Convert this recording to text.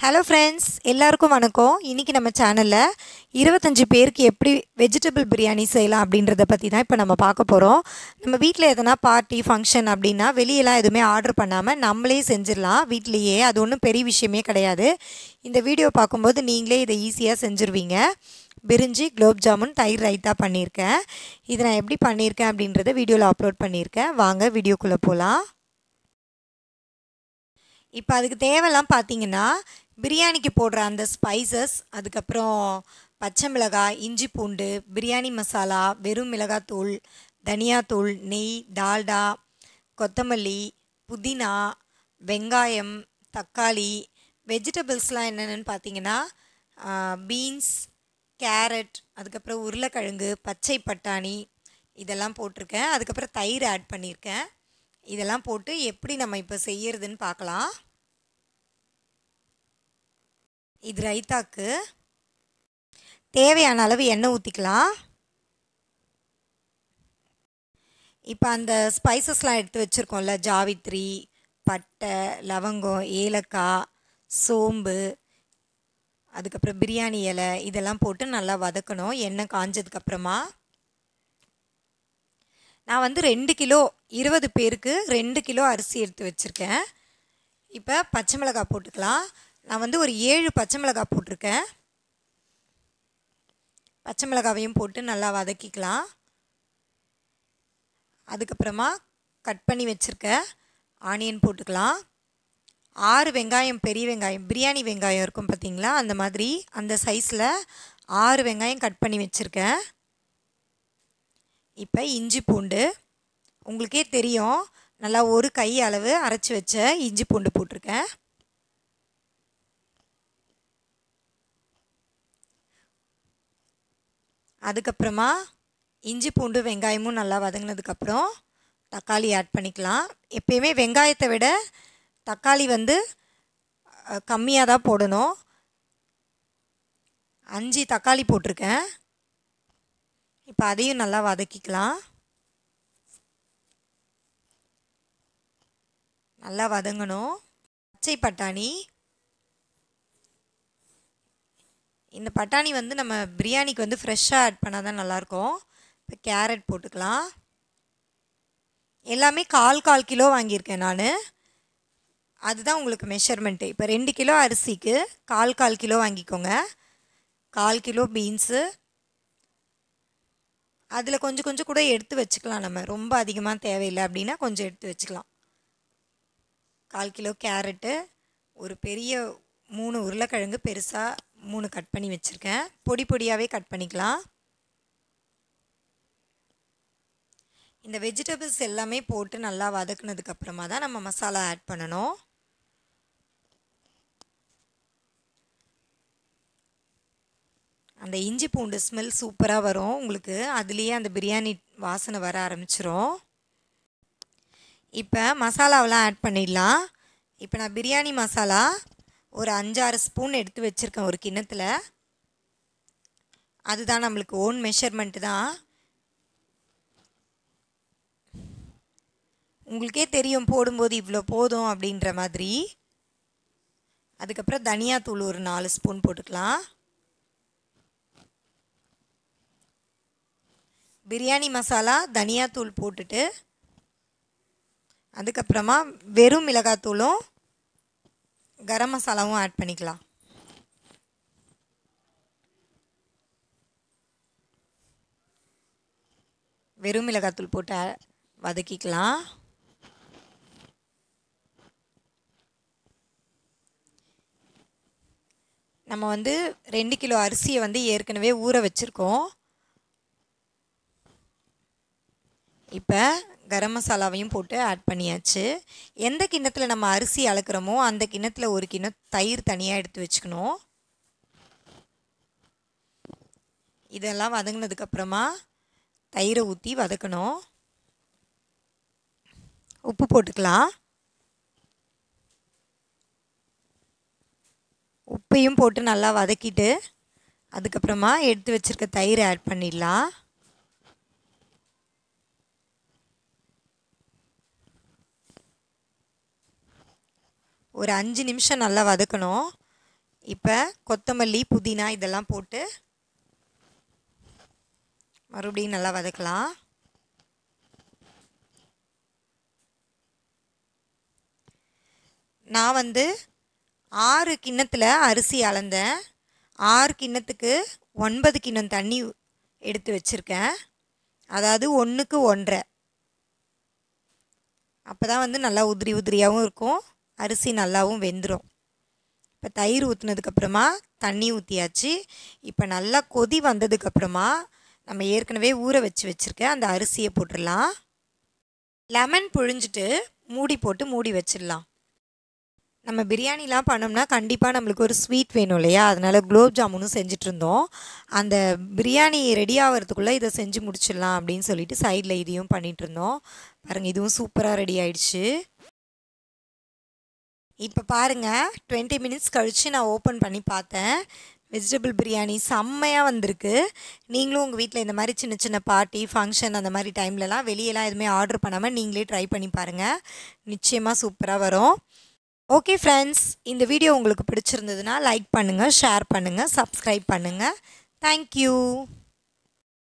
hello friends எல்லாருக்கும் வணக்கம் இன்றைக்கி நம்ம சேனலில் இருபத்தஞ்சி பேருக்கு எப்படி வெஜிடபிள் பிரியாணி செய்யலாம் அப்படின்றத பற்றி தான் இப்போ நம்ம பார்க்க போகிறோம் நம்ம வீட்டில் எதனா பார்ட்டி ஃபங்க்ஷன் அப்படின்னா வெளியெல்லாம் எதுவுமே ஆர்டர் பண்ணாமல் நம்மளே செஞ்சிடலாம் வீட்லேயே அது ஒன்றும் பெரிய விஷயமே கிடையாது இந்த வீடியோ பார்க்கும்போது நீங்களே இதை ஈஸியாக செஞ்சுருவீங்க பிரிஞ்சி குலோப் ஜாமுன் தயிர் ரைத்தா பண்ணியிருக்கேன் இதை நான் எப்படி பண்ணியிருக்கேன் அப்படின்றத வீடியோவில் அப்லோட் பண்ணியிருக்கேன் வாங்க வீடியோக்குள்ளே போகலாம் இப்போ அதுக்கு தேவைலாம் பார்த்தீங்கன்னா பிரியாணிக்கு போடுற அந்த ஸ்பைசஸ் அதுக்கப்புறம் பச்சை மிளகாய் இஞ்சி பூண்டு பிரியாணி மசாலா வெறும் மிளகாத்தூள் தனியாத்தூள் நெய் டால்டா கொத்தமல்லி புதினா வெங்காயம் தக்காளி வெஜிடபிள்ஸ்லாம் என்னென்னு பார்த்தீங்கன்னா பீன்ஸ் கேரட் அதுக்கப்புறம் உருளைக்கிழங்கு பச்சை பட்டாணி இதெல்லாம் போட்டிருக்கேன் அதுக்கப்புறம் தயிர் ஆட் பண்ணியிருக்கேன் இதெல்லாம் போட்டு எப்படி நம்ம இப்போ செய்யறதுன்னு பார்க்கலாம் இது ரைத்தாக்கு தேவையான அளவு எண்ணெய் ஊற்றிக்கலாம் இப்போ அந்த ஸ்பைசஸ்லாம் எடுத்து வச்சுருக்கோம்ல ஜாவித்ரி பட்டை லவங்கம் ஏலக்காய் சோம்பு அதுக்கப்புறம் பிரியாணி இலை இதெல்லாம் போட்டு நல்லா வதக்கணும் எண்ணெய் காஞ்சதுக்கப்புறமா நான் வந்து ரெண்டு கிலோ இருபது பேருக்கு ரெண்டு கிலோ அரிசி எடுத்து வச்சுருக்கேன் இப்போ பச்சை மிளகாய் போட்டுக்கலாம் நான் வந்து ஒரு ஏழு பச்சை மிளகாய் போட்டிருக்கேன் பச்சை மிளகாவையும் போட்டு நல்லா வதக்கிக்கலாம் அதுக்கப்புறமா கட் பண்ணி வச்சுருக்க ஆனியன் போட்டுக்கலாம் ஆறு வெங்காயம் பெரிய வெங்காயம் பிரியாணி வெங்காயம் இருக்கும் பார்த்தீங்களா அந்த மாதிரி அந்த சைஸில் ஆறு வெங்காயம் கட் பண்ணி வச்சுருக்கேன் இப்போ இஞ்சி பூண்டு உங்களுக்கே தெரியும் நல்லா ஒரு கை அளவு அரைச்சி வச்ச இஞ்சி பூண்டு போட்டிருக்கேன் அதுக்கப்புறமா இஞ்சி பூண்டு வெங்காயமும் நல்லா வதங்கினதுக்கப்புறம் தக்காளி ஆட் பண்ணிக்கலாம் எப்பயுமே வெங்காயத்தை விட தக்காளி வந்து கம்மியாக தான் போடணும் அஞ்சு தக்காளி போட்டிருக்கேன் இப்போ அதையும் நல்லா வதக்கிக்கலாம் நல்லா வதங்கணும் பச்சை பட்டாணி இந்த பட்டாணி வந்து நம்ம பிரியாணிக்கு வந்து ஃப்ரெஷ்ஷாக ஆட் பண்ணால் தான் நல்லாயிருக்கும் இப்போ கேரட் போட்டுக்கலாம் எல்லாமே கால் கால் கிலோ வாங்கியிருக்கேன் நான் அதுதான் உங்களுக்கு மெஷர்மெண்ட்டு இப்போ ரெண்டு கிலோ அரிசிக்கு கால் கால் கிலோ வாங்கிக்கோங்க கால் கிலோ பீன்ஸு அதில் கொஞ்சம் கொஞ்சம் கூட எடுத்து வச்சுக்கலாம் நம்ம ரொம்ப அதிகமாக தேவையில்லை அப்படின்னா கொஞ்சம் எடுத்து வச்சுக்கலாம் கால் கிலோ கேரட்டு ஒரு பெரிய மூணு உருளைக்கிழங்கு பெருசாக மூணு கட் பண்ணி வச்சுருக்கேன் பொடி பொடியாகவே கட் பண்ணிக்கலாம் இந்த வெஜிடபிள்ஸ் எல்லாமே போட்டு நல்லா வதக்குனதுக்கப்புறமா தான் நம்ம மசாலா ஆட் பண்ணணும் அந்த இஞ்சி பூண்டு ஸ்மெல் சூப்பராக வரும் உங்களுக்கு அதுலேயே அந்த பிரியாணி வாசனை வர ஆரம்பிச்சிரும் இப்போ மசாலாவெலாம் ஆட் பண்ணிடலாம் இப்போ நான் பிரியாணி மசாலா ஒரு அஞ்சாறு ஸ்பூன் எடுத்து வச்சுருக்கேன் ஒரு கிண்ணத்தில் அதுதான் நம்மளுக்கு ஓன் மெஷர்மெண்ட்டு தான் உங்களுக்கே தெரியும் போடும்போது இவ்வளோ போதும் அப்படின்ற மாதிரி அதுக்கப்புறம் தனியாத்தூள் ஒரு நாலு ஸ்பூன் போட்டுக்கலாம் பிரியாணி மசாலா தனியாத்தூள் போட்டுட்டு அதுக்கப்புறமா வெறும் மிளகாத்தூளும் கரம் மசாலாவும் ஆட் பண்ணிக்கலாம் வெறும் மிளகாத்தூள் போட்டு வதக்கிக்கலாம் நம்ம வந்து ரெண்டு கிலோ அரிசியை வந்து ஏற்கனவே ஊற வச்சுருக்கோம் இப்போ கரம் மசாலாவையும் போட்டு ஆட் பண்ணியாச்சு எந்த கிண்ணத்தில் நம்ம அரிசி அளக்குறோமோ அந்த கிண்ணத்தில் ஒரு கிண்ணம் தயிர் தனியாக எடுத்து வச்சுக்கணும் இதெல்லாம் வதங்கினதுக்கப்புறமா தயிரை ஊற்றி வதக்கணும் உப்பு போட்டுக்கலாம் உப்பையும் போட்டு நல்லா வதக்கிட்டு அதுக்கப்புறமா எடுத்து வச்சுருக்க தயிர் ஆட் பண்ணிடலாம் ஒரு அஞ்சு நிமிஷம் நல்லா வதக்கணும் இப்போ கொத்தமல்லி புதினா இதெல்லாம் போட்டு மறுபடியும் நல்லா வதக்கலாம் நான் வந்து ஆறு கிண்ணத்தில் அரிசி அளந்தேன் ஆறு கிண்ணத்துக்கு ஒன்பது கிண்ணம் தண்ணி எடுத்து வச்சுருக்கேன் அதாவது ஒன்றுக்கு ஒன்றரை அப்போ தான் வந்து நல்லா உதிரி உதிரியாகவும் இருக்கும் அரிசி நல்லாவும் வெந்துடும் இப்போ தயிர் ஊற்றுனதுக்கப்புறமா தண்ணி ஊற்றியாச்சு இப்போ நல்லா கொதி வந்ததுக்கப்புறமா நம்ம ஏற்கனவே ஊற வச்சு வச்சுருக்க அந்த அரிசியை போட்டுடலாம் லெமன் புழிஞ்சிட்டு மூடி போட்டு மூடி வச்சிடலாம் நம்ம பிரியாணிலாம் பண்ணோம்னா கண்டிப்பாக நம்மளுக்கு ஒரு ஸ்வீட் வேணும் இல்லையா அதனால் குலோப் ஜாமுனும் செஞ்சுட்டு இருந்தோம் அந்த பிரியாணி ரெடி ஆகிறதுக்குள்ளே இதை செஞ்சு முடிச்சிடலாம் அப்படின்னு சொல்லிட்டு சைடில் இதையும் பண்ணிகிட்டு இருந்தோம் பாருங்கள் இதுவும் சூப்பராக ரெடி ஆயிடுச்சு இப்போ பாருங்கள் டுவெண்ட்டி மினிட்ஸ் கழித்து நான் ஓப்பன் பண்ணி பார்த்தேன் வெஜிடபிள் பிரியாணி செம்மையாக வந்திருக்கு நீங்களும் உங்கள் வீட்டில் இந்த மாதிரி சின்ன சின்ன பார்ட்டி ஃபங்க்ஷன் அந்த மாதிரி டைம்லலாம் வெளியெல்லாம் எதுவுமே ஆர்டர் பண்ணாமல் நீங்களே ட்ரை பண்ணி பாருங்கள் நிச்சயமாக சூப்பராக வரும் ஓகே ஃப்ரெண்ட்ஸ் இந்த வீடியோ உங்களுக்கு பிடிச்சிருந்ததுன்னா லைக் பண்ணுங்கள் ஷேர் பண்ணுங்கள் சப்ஸ்கிரைப் பண்ணுங்கள் தேங்க்யூ